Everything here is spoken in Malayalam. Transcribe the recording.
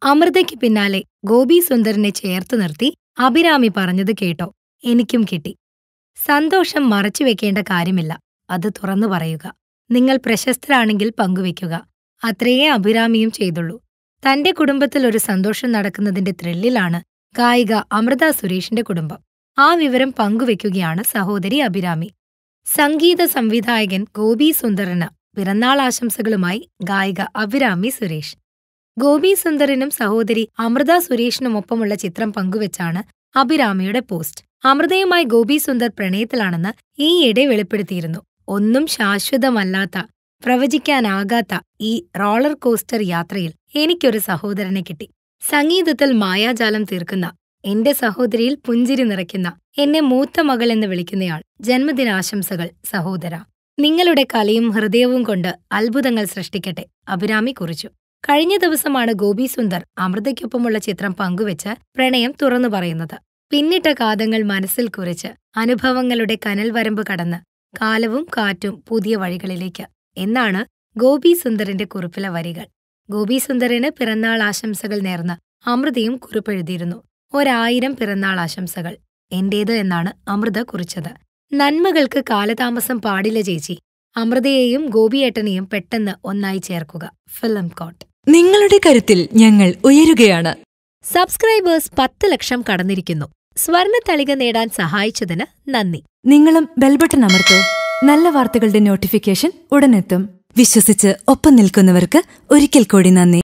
അമൃതയ്ക്ക് പിന്നാലെ ഗോപി സുന്ദറിനെ ചേർത്ത് നിർത്തി അഭിരാമി പറഞ്ഞത് കേട്ടോ എനിക്കും കിട്ടി സന്തോഷം മറച്ചുവെക്കേണ്ട കാര്യമില്ല അത് തുറന്നു പറയുക നിങ്ങൾ പ്രശസ്തരാണെങ്കിൽ പങ്കുവെക്കുക അത്രയേ അഭിരാമിയും ചെയ്തുള്ളൂ തന്റെ കുടുംബത്തിൽ ഒരു സന്തോഷം നടക്കുന്നതിന്റെ ത്രില്ലിലാണ് ഗായിക അമൃത സുരേഷിന്റെ കുടുംബം ആ വിവരം പങ്കുവെക്കുകയാണ് സഹോദരി അഭിരാമി സംഗീത സംവിധായകൻ ഗോപി സുന്ദറിന് പിറന്നാൾ ആശംസകളുമായി ഗായിക അഭിരാമി സുരേഷ് ഗോപി സുന്ദറിനും സഹോദരി അമൃത സുരേഷിനുമൊപ്പമുള്ള ചിത്രം പങ്കുവച്ചാണ് അഭിരാമിയുടെ പോസ്റ്റ് അമൃതയുമായി ഗോപി സുന്ദർ പ്രണയത്തിലാണെന്ന് ഈയിടെ വെളിപ്പെടുത്തിയിരുന്നു ഒന്നും ശാശ്വതമല്ലാത്ത പ്രവചിക്കാനാകാത്ത ഈ റോളർ കോസ്റ്റർ യാത്രയിൽ എനിക്കൊരു സഹോദരനെ കിട്ടി സംഗീതത്തിൽ മായാജാലം തീർക്കുന്ന എന്റെ സഹോദരിയിൽ പുഞ്ചിരി നിറയ്ക്കുന്ന എന്നെ മൂത്ത മകൾ എന്ന് വിളിക്കുന്നയാൾ ജന്മദിനാശംസകൾ സഹോദര നിങ്ങളുടെ കലയും ഹൃദയവും കൊണ്ട് അത്ഭുതങ്ങൾ സൃഷ്ടിക്കട്ടെ അഭിരാമി കുറിച്ചു കഴിഞ്ഞ ദിവസമാണ് ഗോപി സുന്ദർ അമൃതയ്ക്കൊപ്പമുള്ള ചിത്രം പങ്കുവെച്ച് പ്രണയം തുറന്നു പറയുന്നത് പിന്നിട്ട കാതങ്ങൾ മനസ്സിൽ കുറിച്ച് അനുഭവങ്ങളുടെ കനൽ വരമ്പ് കടന്ന് കാലവും കാറ്റും പുതിയ വഴികളിലേക്ക് എന്നാണ് ഗോപി സുന്ദറിന്റെ കുറിപ്പിലെ വരികൾ ഗോപി സുന്ദറിന് പിറന്നാൾ ആശംസകൾ നേർന്ന് അമൃതയും കുറിപ്പെഴുതിയിരുന്നു ഒരായിരം പിറന്നാൾ ആശംസകൾ എന്റേത് എന്നാണ് അമൃത കുറിച്ചത് നന്മകൾക്ക് കാലതാമസം പാടില്ല ചേച്ചി അമൃതയെയും ഗോപിയേട്ടനെയും പെട്ടെന്ന് ഒന്നായി ചേർക്കുക ഫിലിം കോട്ട് നിങ്ങളുടെ കരുത്തിൽ ഞങ്ങൾ ഉയരുകയാണ് സബ്സ്ക്രൈബേഴ്സ് പത്ത് ലക്ഷം കടന്നിരിക്കുന്നു സ്വർണത്തളിക നേടാൻ സഹായിച്ചതിന് നന്ദി നിങ്ങളും ബെൽബട്ടൺ അമർത്തോ നല്ല വാർത്തകളുടെ നോട്ടിഫിക്കേഷൻ ഉടനെത്തും വിശ്വസിച്ച് ഒപ്പം നിൽക്കുന്നവർക്ക് ഒരിക്കൽ കൂടി നന്ദി